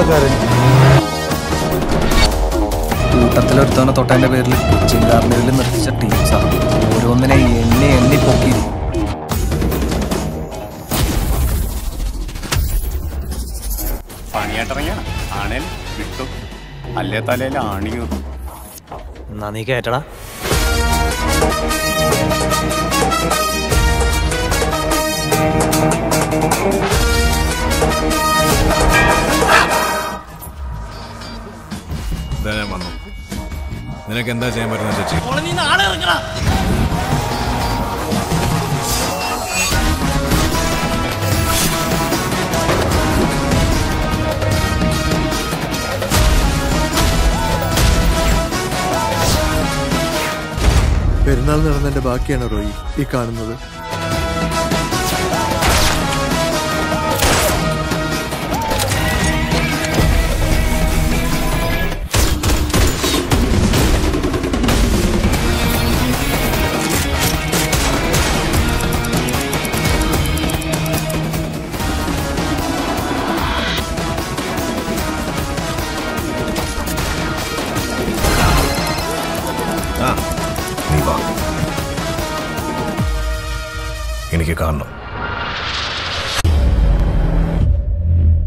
കരഞ്ഞു കൂട്ടത്തിലൊരുത്തവനെ തൊട്ടതിന്റെ പേരിൽ കൊച്ചിൻ കാർണിവലിൽ നിർത്തിച്ച ടീംസാണ് ഓരോന്നിനെ എണ്ണി എണ്ണി പൊക്കി പണിയായിട്ടിറങ്ങിയ ആണേൽ വിട്ടു അല്ലേ തലയിൽ ആണി കയറും എന്നാ നീ കേട്ടടാ ഇതാ ഞാൻ വന്നു നിനക്ക് എന്താ ചെയ്യാൻ പറ്റുന്ന ചേച്ചി പെരുന്നാൾ നടന്നതിന്റെ ബാക്കിയാണ് റോയി ഈ കാണുന്നത് ആ നീ വാ എനിക്ക് കാണണം